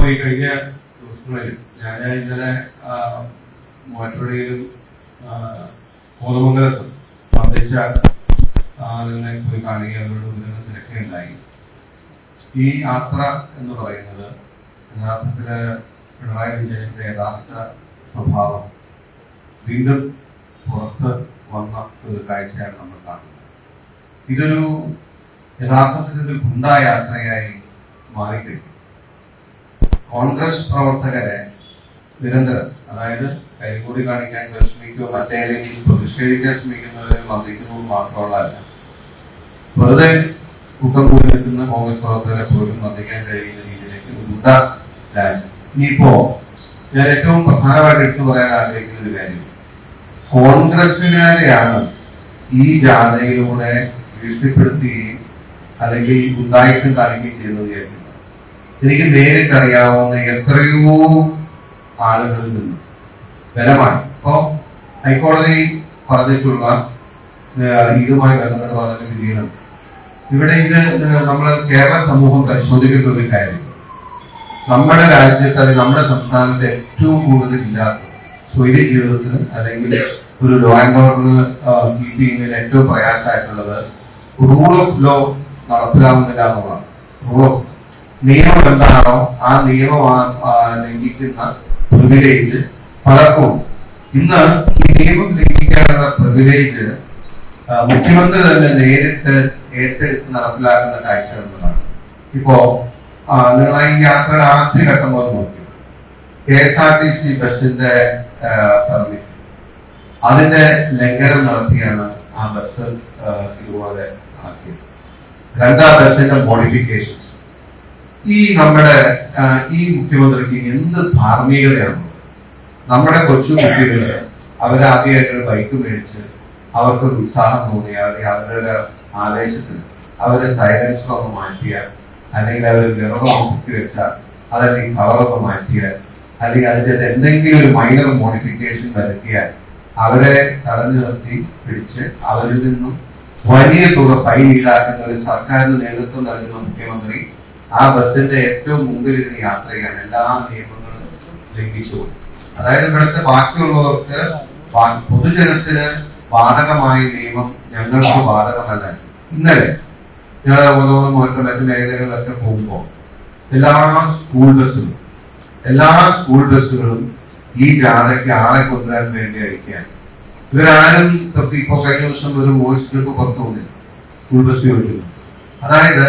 ഇപ്പോൾ ഈ കഴിഞ്ഞ ദിവസങ്ങളിൽ ഞാൻ ഇന്നലെ ആ, മൂവാറ്റുപുഴയിലും ആ, കോതമംഗലത്തും സംബന്ധിച്ച ആളുകളെ പോയി കാണുകയും അവരോട് വിവരങ്ങൾ തിരക്കുകയുണ്ടായി ഈ യാത്ര എന്ന് പറയുന്നത് യഥാർത്ഥത്തില് പിണറായി വിജയന്റെ യഥാർത്ഥ സ്വഭാവം വീണ്ടും പുറത്ത് വന്ന ഒരു കാഴ്ചയാണ് നമ്മൾ കാണുന്നത് ഇതൊരു യഥാർത്ഥത്തിൽ ഒരു ഗുണ്ടായാത്രയായി മാറിക്കഴിഞ്ഞു കോൺഗ്രസ് പ്രവർത്തകരെ നിരന്തരം അതായത് കൈകൂടി കാണിക്കാൻ ശ്രമിക്കുകയോ മറ്റേതെങ്കിലും പ്രതിഷേധിക്കാൻ ശ്രമിക്കുന്നവരെ മന്ത്രിക്കുന്നത് മാത്രമുള്ളതല്ല വെറുതെ കൂട്ടം കൂടി നിൽക്കുന്ന കോൺഗ്രസ് പ്രവർത്തകരെ പോലും മർദ്ദിക്കാൻ കഴിയുന്ന രീതിയിലേക്ക് ഒരു ഗുണ്ട രാജ്യം ഇനിയിപ്പോ ഞാൻ ഏറ്റവും പ്രധാനമായിട്ട് എടുത്തു പറയാൻ ആഗ്രഹിക്കുന്ന ഒരു കാര്യം കോൺഗ്രസിനാരെയാണ് ഈ ജാഥയിലൂടെ ഭീഷണിപ്പെടുത്തുകയും അല്ലെങ്കിൽ ഗുണ്ടായുധം കാണിക്കുകയും ചെയ്യുന്നത് വിചാരിക്കുന്നത് എനിക്ക് നേരിട്ടറിയാവുന്ന എത്രയോ ആളുകളിൽ നിന്ന് ബലമായി ഇപ്പോ ഹൈക്കോടതി പറഞ്ഞിട്ടുള്ള ഏഹ്, ഇതുമായി ബന്ധപ്പെട്ട് പറഞ്ഞ വിധികളുണ്ട് ഇവിടെ ഇത് നമ്മൾ കേരള സമൂഹം പരിശോധിക്കേണ്ട ഒരു കാര്യം നമ്മുടെ രാജ്യത്ത് അല്ലെങ്കിൽ നമ്മുടെ സംസ്ഥാനത്ത് ഏറ്റവും കൂടുതൽ ഇല്ലാത്ത സ്വൈര്യ ജീവിതത്തിന് അല്ലെങ്കിൽ ഒരു ലോ ആൻഡ് ഓർഡർ കീപ്പ് ചെയ്യുന്നതിന് ഏറ്റവും പ്രയാസമായിട്ടുള്ളത് റൂൾ ഓഫ് ലോ നടപ്പിലാവുന്നില്ല എന്നുള്ളതാണ് റൂൾ ഓഫ് നിയമം എന്താണോ ആ നിയമം ആ- ആ ലംഘിക്കുന്ന പ്രിവിലേജ് പലർക്കും ഉണ്ട്. ഇന്ന് ഈ നിയമം ലംഘിക്കാനുള്ള പ്രിവിലേജ് മുഖ്യമന്ത്രി തന്നെ നേരിട്ട് ഏറ്റെടുത്ത് നടപ്പിലാക്കുന്ന കാഴ്ച എന്നതാണ് ഇപ്പോ ആ, നിങ്ങൾ ഈ യാത്രയുടെ ആദ്യ ഘട്ടം പോലെ നോക്കി K S R T C ബസിന്റെ പെർമിറ്റ് അതിന്റെ ലംഘനം നടത്തിയാണ് ആ ബസ് ആ, ഇതുപോലെ ആക്കിയത് രണ്ടാം ബസിന്റെ മോഡിഫിക്കേഷൻസ് ഈ നമ്മുടെ ആ, ഈ മുഖ്യമന്ത്രിക്ക് എന്ത് ധാർമ്മികതയാണ് നമ്മുടെ കൊച്ചു കുട്ടികള് അവരാദ്യമായിട്ട് ഒരു ബൈക്ക് മേടിച്ച് അവർക്കൊരു ഉത്സാഹം തോന്നിയ അല്ലെങ്കിൽ അവരുടെ ഒരു ആവേശത്തിൽ അവരെ സൈലൻസർ ഒന്ന് മാറ്റിയാൽ അല്ലെങ്കിൽ അവർ ഗർഭം പൊക്കി വെച്ചാൽ അതല്ലെങ്കിൽ കളറൊക്കെ മാറ്റിയാൽ അല്ലെങ്കിൽ അതിന്റെ എന്തെങ്കിലും ഒരു മൈനർ മോഡിഫിക്കേഷൻ വരുത്തിയാൽ അവരെ തടഞ്ഞു നിർത്തി പിടിച്ച് അവരിൽ നിന്നും വലിയ തുക ഫൈൻ ഈടാക്കുന്ന ഒരു സർക്കാരിന് നേതൃത്വം നൽകുന്ന മുഖ്യമന്ത്രി ആ ബസിന്റെ ഏറ്റവും മുമ്പിലിരുന്ന് യാത്ര ചെയ്യാൻ എല്ലാ നിയമങ്ങളും ലംഘിച്ചു അതായത് ഇവിടുത്തെ ബാക്കിയുള്ളവർക്ക് ബാ- പൊതുജനത്തിന് ബാധകമായ നിയമം ഞങ്ങൾക്ക് ബാധകമല്ല ഇന്നലെ ഞങ്ങൾ ഓരോ മറ്റു മറ്റു മേഖലകളിലൊക്കെ പോകുമ്പോൾ എല്ലാ സ്കൂൾ ബസ്സുകളും എല്ലാ സ്കൂൾ ബസ്സുകളും ഈ ജാഥയ്ക്ക് ആളെ കൊണ്ടുവരാൻ വേണ്ടി അയക്കുകയാണ് ഇവരാരും പ്രതി ഇപ്പൊ കഴിഞ്ഞ ദിവസം ഒരു വോയിസ് ക്ലിപ്പ് പുറത്തു വന്നില്ല സ്കൂൾ ബസ് ചോദിക്കുന്നു അതായത്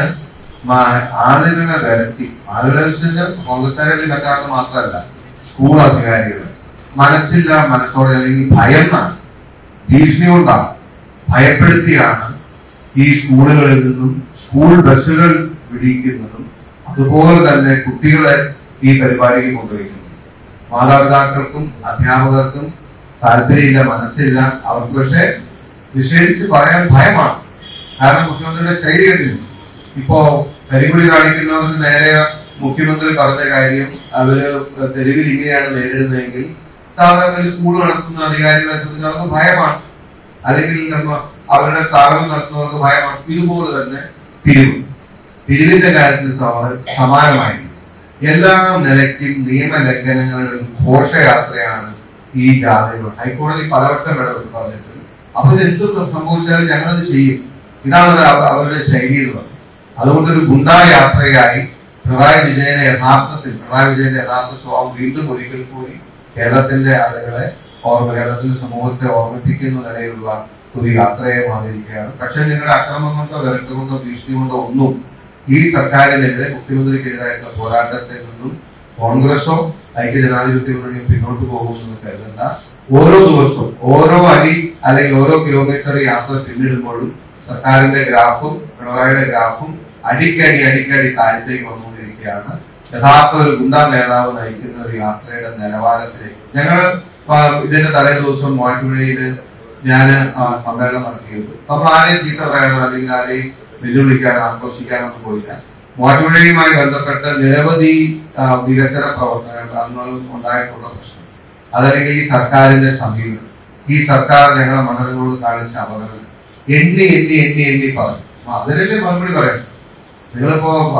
മ- ആളുകളെ വരട്ടി ആളുകളെ കോൺഗ്രസ്സുകാരിൽ മറ്റാൾക്ക് മാത്രമല്ല സ്കൂൾ അധികാരികൾ മനസ്സില്ല മനസ്സോടെ അല്ലെങ്കിൽ ഭയന്നാണ് ഭീഷണി കൊണ്ടാണ് ഭയപ്പെടുത്തിയാണ് ഈ സ്കൂളുകളിൽ നിന്നും സ്കൂൾ ബസ്സുകൾ വിടിയിക്കുന്നതും അതുപോലെ തന്നെ കുട്ടികളെ ഈ പരിപാടിക്ക് കൊണ്ടുപോയിരിക്കുന്നത് മാതാപിതാക്കൾക്കും അധ്യാപകർക്കും താല്പര്യമില്ല മനസ്സില്ല അവർക്ക് പക്ഷേ നിഷേധിച്ച് പറയാൻ ഭയമാണ് കാരണം മുഖ്യമന്ത്രിയുടെ ശൈലി കണ്ടില്ല ഇപ്പോ കരികുടി കാണിക്കുന്നവർക്ക് നേരെ മുഖ്യമന്ത്രി പറഞ്ഞ കാര്യം അവര് തെരുവിൽ ഇങ്ങനെയാണ് നേരിടുന്നതെങ്കിൽ സാധാരണ ഒരു സ്കൂൾ നടത്തുന്ന അധികാരികളെ സംബന്ധിച്ച് അവർക്ക് ഭയമാണ് അല്ലെങ്കിൽ നമ്മ അവരുടെ സ്ഥാപനം നടത്തുന്നവർക്ക് ഭയമാണ് ഇതുപോലെ തന്നെ പിരിവ് പിരിവിന്റെ കാര്യത്തിൽ സമ- സമാനമായിരിക്കും എല്ലാ നിലയ്ക്കും നിയമലംഘനങ്ങളുടെ ഒരു ഘോഷയാത്രയാണ് ഈ ജാഥകൾ ഹൈക്കോടതി പലവട്ടം ഇടപെട്ട് പറഞ്ഞിട്ട് അപ്പൊ ഇത് എന്ത് സംഭവിച്ചാലും ഞങ്ങളത് ചെയ്യും ഇതാണ് അവ- അവരുടെ ശൈലി എന്ന് പറയുന്നത് അതുകൊണ്ട് ഒരു ഗുണ്ടാ യാത്രയായി പിണറായി വിജയനെ യഥാർത്ഥത്തിൽ പിണറായി വിജയന്റെ യഥാർത്ഥ സ്വഭാവം വീണ്ടും ഒരിക്കൽ കൂടി കേരളത്തിന്റെ ആളുകളെ ഓർമ്മ കേരളത്തിന്റെ സമൂഹത്തെ ഓർമ്മിപ്പിക്കുന്ന നിലയിലുള്ള ഒരു യാത്രയെ മാറിയിരിക്കുകയാണ് പക്ഷെ നിങ്ങളുടെ അക്രമം കൊണ്ടോ വിരട്ട് കൊണ്ടോ ഭീഷണി കൊണ്ടോ ഒന്നും ഈ സർക്കാരിനെതിരെ മുഖ്യമന്ത്രിക്കെതിരായിട്ടുള്ള പോരാട്ടത്തിൽ നിന്നും കോൺഗ്രസോ ഐക്യ ജനാധിപത്യ മുന്നണിയോ പിന്നോട്ട് പോകുമെന്ന് കരുതണ്ട ഓരോ ദിവസവും ഓരോ അടി അല്ലെങ്കിൽ ഓരോ കിലോമീറ്റർ യാത്ര പിന്നിടുമ്പോഴും സർക്കാരിന്റെ ഗ്രാഫും പിണറായിയുടെ ഗ്രാഫും അടിക്കടി അടിക്കടി താഴത്തേക്ക് വന്നുകൊണ്ടിരിക്കുകയാണ് യഥാർത്ഥ ഒരു ഗുണ്ടാ നേതാവ് നയിക്കുന്ന ഒരു യാത്രയുടെ നിലവാരത്തിലേക്ക് ഞങ്ങള് ആ, ഇതിന്റെ തലേ ദിവസം മൂവാറ്റുപുഴയില് ഞാൻ സമ്മേളനം നടത്തിയത് നമ്മൾ ആരെയും ചീത്ത പറയാനോ അല്ലെങ്കിൽ ആരെയും വെല്ലുവിളിക്കാനോ ആക്രോശിക്കാനൊന്നും പോയില്ല മൂവാറ്റുപുഴയുമായി ബന്ധപ്പെട്ട നിരവധി ആ, വികസന പ്രവർത്തനങ്ങൾ ഉണ്ടായിട്ടുള്ള പ്രശ്നം അതല്ലെങ്കിൽ ഈ സർക്കാരിന്റെ സമീപനം ഈ സർക്കാർ ഞങ്ങളുടെ മണ്ഡലങ്ങളോട് കാണിച്ച അപകടങ്ങൾ എണ്ണി എണ്ണി എണ്ണി എണ്ണി പറഞ്ഞു ആ, അതിനല്ലേ മറുപടി പറയാം നിങ്ങളിപ്പോ ആ,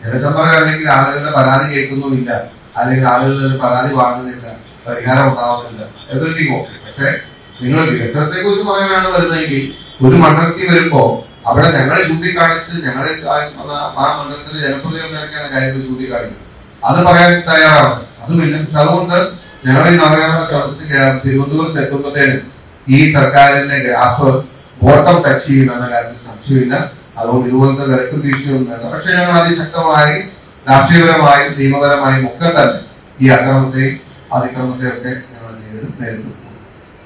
ജനസമ്പർക്കം അല്ലെങ്കിൽ ആളുകളുടെ പരാതി കേൾക്കുന്നുമില്ല അല്ലെങ്കിൽ ആളുകളിൽ നിന്ന് പരാതി വാങ്ങുന്നില്ല പരിഹാരം ഉണ്ടാവുന്നില്ല എവറിങ് ഓക്കെ പക്ഷെ നിങ്ങൾ വികസനത്തെ കുറിച്ച് പറയാനാണ് വരുന്നതെങ്കിൽ ഒരു മണ്ഡലത്തിൽ വരുമ്പോ അവിടെ ഞങ്ങളെ ചൂണ്ടിക്കാണിച്ച് ഞങ്ങളെ ആ- ആ മണ്ഡലത്തിലെ ജനപ്രതിനിധികൾ നിലയ്ക്കാണ് കാര്യങ്ങൾ ചൂണ്ടിക്കാണിക്കുന്നത് അത് പറയാൻ തയ്യാറാണ് അതുമില്ല പക്ഷെ അതുകൊണ്ട് ഞങ്ങൾ ഈ നവകേരള സദസ്സിന് കേ- തിരുവനന്തപുരത്ത് എത്തുമ്പോഴത്തേനും ഈ സർക്കാരിന്റെ ഗ്രാഫ് ബോട്ടം ടച്ച് ചെയ്യുമെന്ന കാര്യത്തിൽ സംശയമില്ല അതുകൊണ്ട് ഇതുപോലത്തെ തിരക്കും വീഴ്ചയൊന്നുമില്ല പക്ഷെ ഞങ്ങൾ അതിശക്തമായി രാഷ്ട്രീയപരമായും നിയമപരമായും ഒക്കെ തന്നെ ഈ അക്രമത്തെയും അതിക്രമത്തെയും ഒക്കെ ഞങ്ങൾ നേരിടും നേരിടും